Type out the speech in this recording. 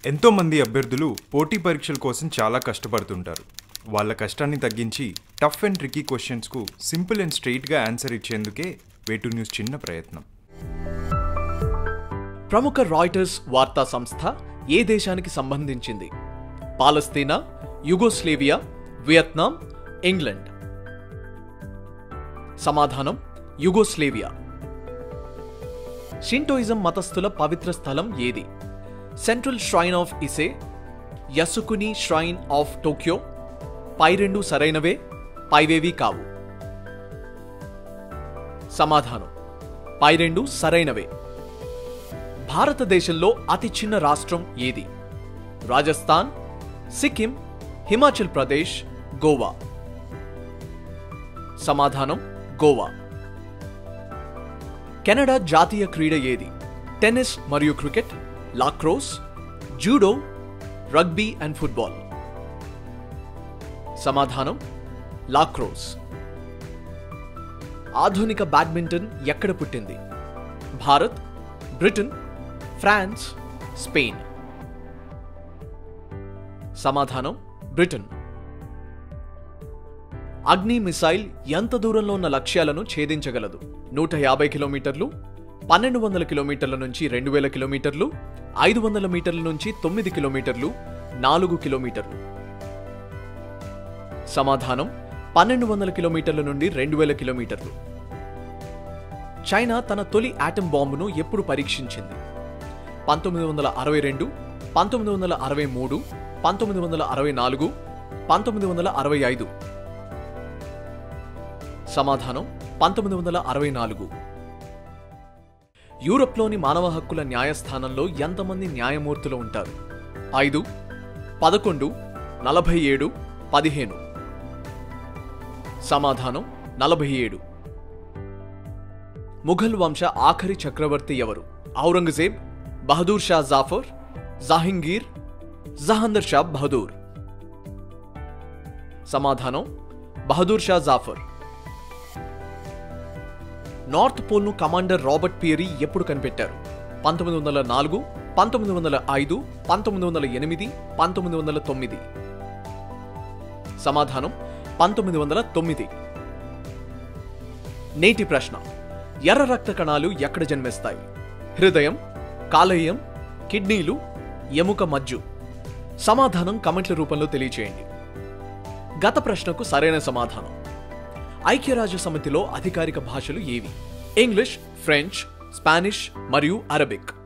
ఎంతోమంది అభ్యర్థులు పోటీ పరీక్షల కోసం చాలా కష్టపడుతుంటారు వాళ్ళ కష్టాన్ని తగ్గించి టఫ్ అండ్ ట్రికీ క్వశ్చన్స్కు సింపుల్ అండ్ స్ట్రెయిట్గా ఆన్సర్ ఇచ్చేందుకే వేటు న్యూస్ చిన్న ప్రయత్నం ప్రముఖ రాయిటర్స్ వార్తా సంస్థ ఏ దేశానికి సంబంధించింది పాలస్తీనా యుగోస్లేవియా వియత్నాం ఇంగ్లండ్ సమాధానం యుగోస్లేవియా షింటోయిజం మతస్థుల పవిత్ర స్థలం ఏది central shrine of Ise Yasukuni shrine of Tokyo పై రెండు సరైనవే పైవేవి కావు సమాధానం పై రెండు సరైనవే భారతదేశంలో అతి చిన్న రాష్ట్రం ఏది రాజస్థాన్ సిక్కిం హిమాచల్ ప్రదేశ్ గోవా సమాధానం గోవా కెనడా జాతీయ క్రీడ ఏది టెన్నిస్ మరియు cricket lacrosse judo rugby and football సమాధానం లాక్రోస్ ఆధునిక బ్యాడ్మింటన్ ఎక్కడ పుట్టింది భారత్ బ్రిటన్ ఫ్రాన్స్ స్పెయిన్ సమాధానం బ్రిటన్ అగ్ని మిసైల్ ఎంత దూరంలో ఉన్న లక్ష్యాలను ఛేదించగలదు నూట యాభై కిలోమీటర్లు పన్నెండు వందల కిలోమీటర్ల నుంచి రెండు వేల కిలోమీటర్లు ఐదు వందల మీటర్ల నుంచి తొమ్మిది కిలోమీటర్లు నాలుగు కిలోమీటర్లు సమాధానం పన్నెండు వందల కిలోమీటర్ల నుండి రెండు వేల కిలోమీటర్లు చైనా తన తొలి ఆటం బాంబును ఎప్పుడు పరీక్షించింది పంతొమ్మిది వందల అరవై రెండు పంతొమ్మిది వందల అరవై మూడు పంతొమ్మిది వందల అరవై నాలుగు పంతొమ్మిది వందల అరవై ఐదు సమాధానం పంతొమ్మిది వందల అరవై నాలుగు యూరప్లోని మానవ హక్కుల న్యాయస్థానంలో ఎంతమంది న్యాయమూర్తులు ఉంటారు ఐదు పదకొండు నలభై ఏడు పదిహేను సమాధానం నలభై ఏడు ముఘల్ వంశ ఆఖరి చక్రవర్తి ఎవరు ఔరంగజేబ్ బహదూర్ షా జాఫర్ జాహింగీర్ జహందర్ షా బహదూర్ సమాధానం బహదూర్ షా జాఫర్ నార్త్ పోల్ను కమాండర్ రాబర్ట్ పియరీ ఎప్పుడు కనిపెట్టారు పంతొమ్మిది వందల నాలుగు పంతొమ్మిది వందల ఐదు పంతొమ్మిది వందల ఎనిమిది పంతొమ్మిది వందల తొమ్మిది సమాధానం పంతొమ్మిది వందల తొమ్మిది నేటి ప్రశ్న ఎర్ర రక్త కణాలు ఎక్కడ జన్మిస్తాయి హృదయం కాలేయం కిడ్నీలు ఎముక మజ్జు సమాధానం కమెంట్ల రూపంలో తెలియచేయండి గత ప్రశ్నకు సరైన సమాధానం ఐక్యరాజ్య సమితిలో అధికారిక భాషలు ఏవి ఇంగ్లీష్ ఫ్రెంచ్ స్పానిష్ మరియు అరబిక్